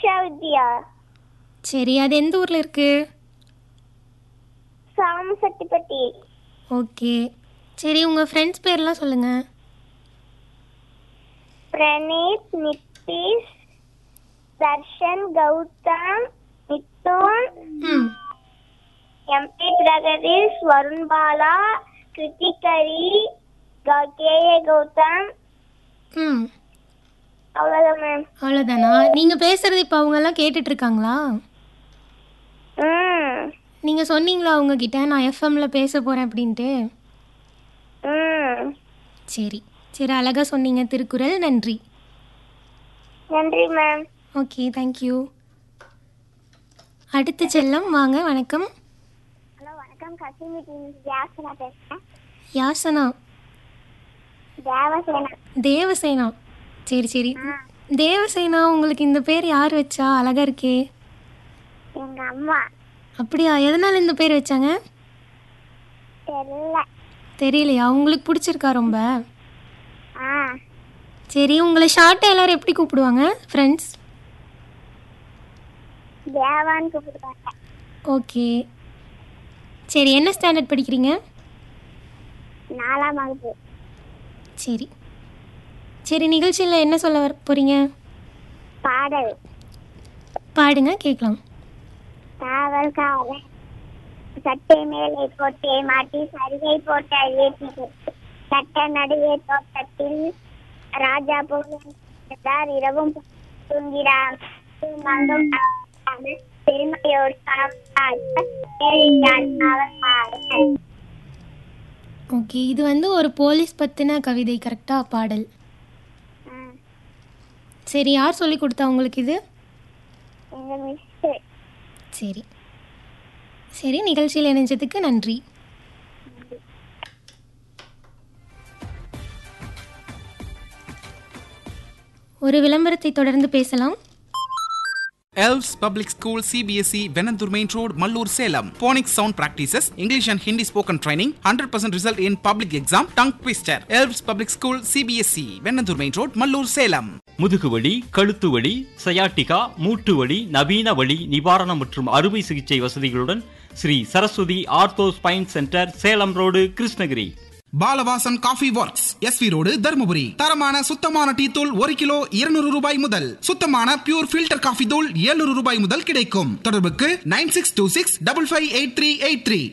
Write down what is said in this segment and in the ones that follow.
த்ரிஷா வித்யா சரி அது எந்த ஊரில் இருக்குது சாமசட்டிப்பட்டி ஓகே சரி உங்கள் ஃப்ரெண்ட்ஸ் பேர்லாம் சொல்லுங்கள் பிரணீத் நித்திஷ் தர்ஷன் கௌதம் மித்துன் ம் எம்பி பிரகதீஷ் வருண் பாலா கிருத்திகரி கே ஏ கௌதம் ம் அவ்வளோதான் மேம் அவ்வளோதானா நீங்கள் பேசுகிறது இப்போ அவங்கெல்லாம் கேட்டுட்ருக்காங்களா ம் நீங்கள் சொன்னீங்களா அவங்கக்கிட்ட நான் எஃப்எம்ல பேச போகிறேன் அப்படின்ட்டு ம் சரி சரி அழகாக சொன்னீங்க திருக்குறள் நன்றி நன்றி மேம் ஓகே தேங்க்யூ அடுத்து செல்லம் வாங்க வணக்கம் ஹலோ வணக்கம் கசிமி டீம் தியாசனா பேசுகிறேன் யாசனா தேவசேனா தேவசேனா சரி சரி தேவசேனா உங்களுக்கு இந்த பேர் யார் வச்சா அழகா இருக்கே எங்கள் அம்மா அப்படியா எதனால இந்த பேர் வச்சாங்க தெரியல தெரியலையா உங்களுக்கு பிடிச்சிருக்கா ரொம்ப ஆ சரி உங்களை ஷார்ட்டாக எல்லாரும் எப்படி கூப்பிடுவாங்க ஃப்ரெண்ட்ஸ் தேவான்னு கூப்பிடுவாங்க ஓகே சரி என்ன ஸ்டாண்டர்ட் படிக்கிறீங்க நாலாம் வகுப்பு சரி சரி நிகழ்ச்சியில் என்ன சொல்ல வர போகிறீங்க பாடல் பாடுங்க கேட்கலாம் காவல்காரன் சட்டை மேலே போட்டே மாட்டி சரிகை போட்ட ஏற்றி சட்ட நடுவே தோட்டத்தில் ராஜா போகிறார் இரவும் தூங்கிறார் மங்கும் பெருமையோடு காவல்காரன் ஓகே இது வந்து ஒரு போலீஸ் பற்றின கவிதை கரெக்டாக பாடல் சரி யார் சொல்லி கொடுத்தா உங்களுக்கு இது எங்க மிஸ் சரி சரி நிகழ்ச்சியில் இணைஞ்சதுக்கு நன்றி ஒரு விளம்பரத்தை தொடர்ந்து பேசலாம் Elves Public School CBSE Venandur Main Road, Mallur, Salem. Phonics sound practices, English and Hindi spoken training, 100% result in public exam, tongue twister. Elves Public School CBSE Venandur Main Road, Mallur, Salem. முதுகுவலி கழுத்து வலி sciatica மூட்டு வலி நவீன வலி நிவாரணம் மற்றும் அறுவை சிகிச்சை வசதிகளுடன் Shri Saraswathi ortho spine centre Salem road Krishnagiri Balavasan coffee works SV road Dharmapuri தரமான சுத்தமான டீ தூள் ஒரு கிலோ இருநூறு ரூபாய் முதல் சுத்தமான பியூர் ஃபில்டர் காஃபி தூள் 700 ரூபாய் முதல் கிடைக்கும் தொடர்புக்கு nine six two six double five eight three eight three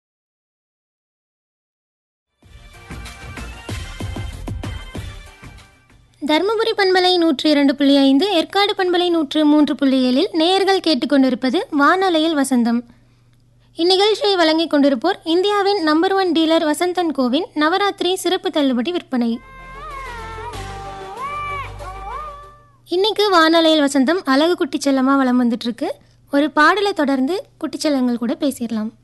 Dharmapuri பண்பலை நூற்று இரண்டு புள்ளி ஐந்து ஏற்காடு பண்பலை நூற்று மூன்று புள்ளி ஏழில் நேயர்கள் கேட்டுக்கொண்டிருப்பது வானலையில் வசந்தம் இந்நிகழ்ச்சியை வழங்கிக் கொண்டிருப்போர் இந்தியாவின் நம்பர் ஒன் டீலர் வசந்தன் கோவின் நவராத்திரி சிறப்பு தள்ளுபடி விற்பனை இன்னைக்கு வானலையில் வசந்தம் அழகு குட்டி செல்லமாக வலம் வந்துட்டு இருக்கு ஒரு பாடலை தொடர்ந்து குட்டிச்செல்லங்கள் கூட பேசிடலாம்